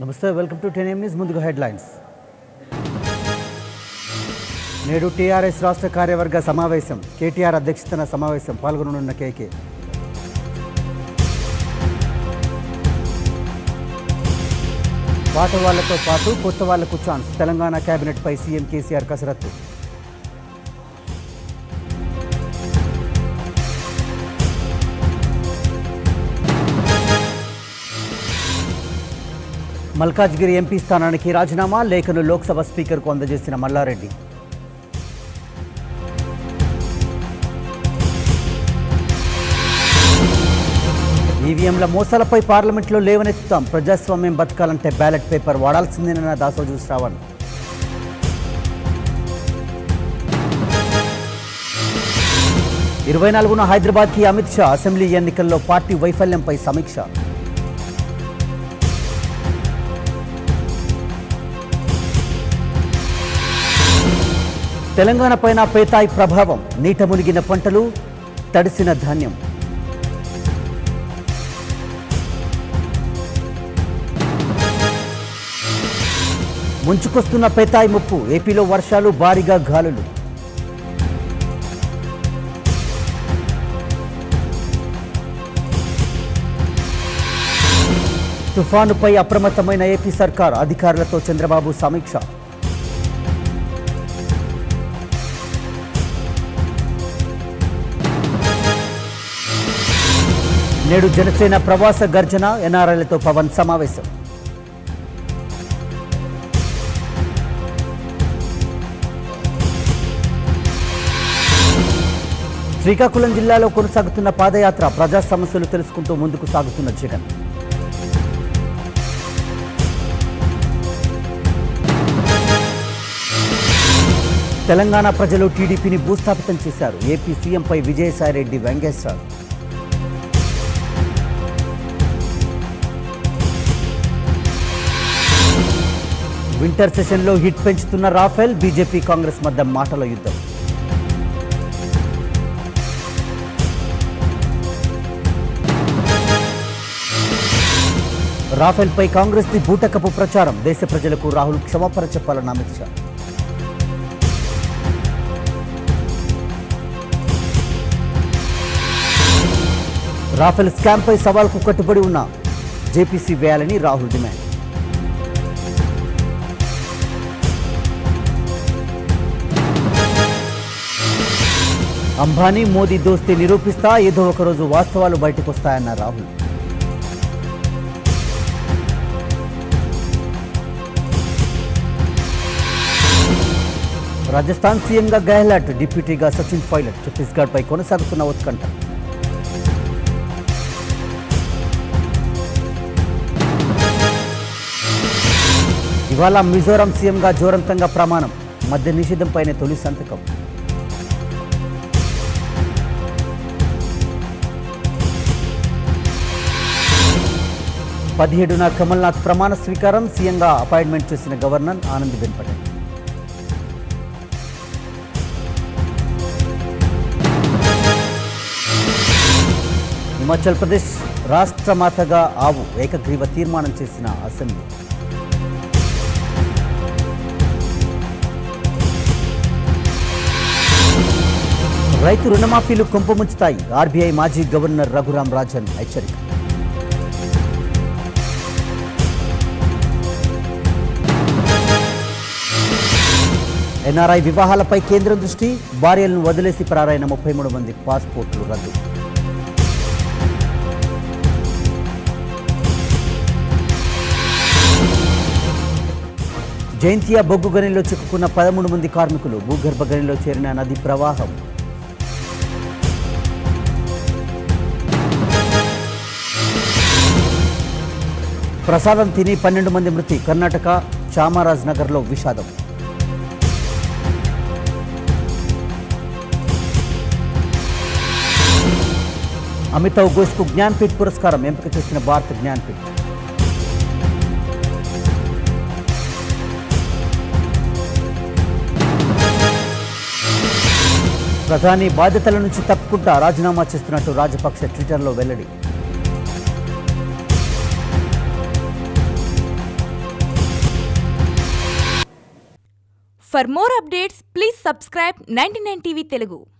నమస్తే welcome to ten news ముందుగా headlines నేడు టీఆర్ఎస్ రాష్ట్ర కార్యవర్గ సమావేశం కేటీఆర్ అధ్యక్షతన సమావేశం పాల్గొననున్న కేకే పాత వాళ్లతో పాటు కొత్త వాళ్లకు ఛాన్స్ తెలంగాణ కేబినెట్పై సీఎం కేసీఆర్ కసరత్తు మల్కాజ్గిరి ఎంపీ స్థానానికి రాజీనామా లేఖను లోక్సభ స్పీకర్కు అందజేసిన మల్లారెడ్డి ఈవీఎంల మోసాలపై పార్లమెంట్లో లేవనెత్తుతాం ప్రజాస్వామ్యం బతకాలంటే బ్యాలెట్ పేపర్ వాడాల్సిందేనన్న దాసోజు శ్రావణ్ ఇరవై నాలుగున హైదరాబాద్కి అమిత్ షా అసెంబ్లీ ఎన్నికల్లో పార్టీ వైఫల్యంపై సమీక్ష తెలంగాణ పైన పేతాయి ప్రభావం నీట మునిగిన పంటలు తడిసిన ధాన్యం ముంచుకొస్తున్న పేతాయి ముప్పు ఏపీలో వర్షాలు భారీగా గాలులు తుఫానుపై అప్రమత్తమైన ఏపీ సర్కార్ అధికారులతో చంద్రబాబు సమీక్ష నేడు జనసేన ప్రవాస గర్జన ఎన్ఆర్ఐలతో పవన్ సమావేశం శ్రీకాకుళం జిల్లాలో కొనసాగుతున్న పాదయాత్ర ప్రజా సమస్యలు తెలుసుకుంటూ ముందుకు సాగుతున్న జగన్ తెలంగాణ ప్రజలు టీడీపీని భూస్థాపితం చేశారు ఏపీ సీఎంపై విజయసాయిరెడ్డి వెంకటేశ్వర వింటర్ సెషన్లో హిట్ పెంచుతున్న రాఫెల్ బీజేపీ కాంగ్రెస్ మధ్య మాటల యుద్ధం రాఫెల్పై కాంగ్రెస్ ది బూటకపు ప్రచారం దేశ ప్రజలకు రాహుల్ క్షమాపణ చెప్పాలన్న అమిత్ షా రాఫెల్ స్కామ్పై సవాల్కు కట్టుబడి ఉన్న జేపీసీ వేయాలని రాహుల్ డిమాండ్ అంబానీ మోదీ దోస్తీ నిరూపిస్తా ఏదో ఒకరోజు వాస్తవాలు బయటకు వస్తాయన్న రాహుల్ రాజస్థాన్ సీఎంగా గెహ్లాట్ డిప్యూటీగా సచిన్ పైలట్ ఛత్తీస్గఢ్పై కొనసాగుతున్న ఉత్కంఠ ఇవాళ మిజోరాం సీఎంగా జోరంతంగా ప్రమాణం మద్య నిషేధంపైనే తొలి సంతకం పదిహేడున కమల్నాథ్ ప్రమాణ స్వీకారం సీఎంగా అపాయింట్మెంట్ చేసిన గవర్నర్ ఆనందీబెన్ పటేల్ హిమాచల్ ప్రదేశ్ రాష్ట్రమాతగా ఆవు ఏకగ్రీవ తీర్మానం చేసిన అసెంబ్లీ రైతు రుణమాఫీలు కుంపముంచుతాయి ఆర్బీఐ మాజీ గవర్నర్ రఘురాం రాజన్ హెచ్చరిక ఎన్ఆర్ఐ వివాహాలపై కేంద్రం దృష్టి భార్యలను వదిలేసి పరారైన ముప్పై మూడు మంది పాస్పోర్టులు రద్దు జైంతియా బొగ్గు గనిలో చిక్కుకున్న పదమూడు మంది కార్మికులు భూగర్భ గనిలో చేరిన నది ప్రవాహం ప్రసాదం తిని పన్నెండు మంది మృతి కర్ణాటక చామరాజ్ నగర్లో విషాదం అమితావ్ ఘోష్కు జ్ఞాన్పీఠ్ పురస్కారం ఎంపిక చేసిన భారత జ్ఞాన్పీఠ్ ప్రధాని బాధ్యతల నుంచి తప్పుకుంటా రాజీనామా చేస్తున్నట్టు రాజపక్ష ట్విట్టర్లో వెల్లడి for more updates please subscribe ninety TV Telugu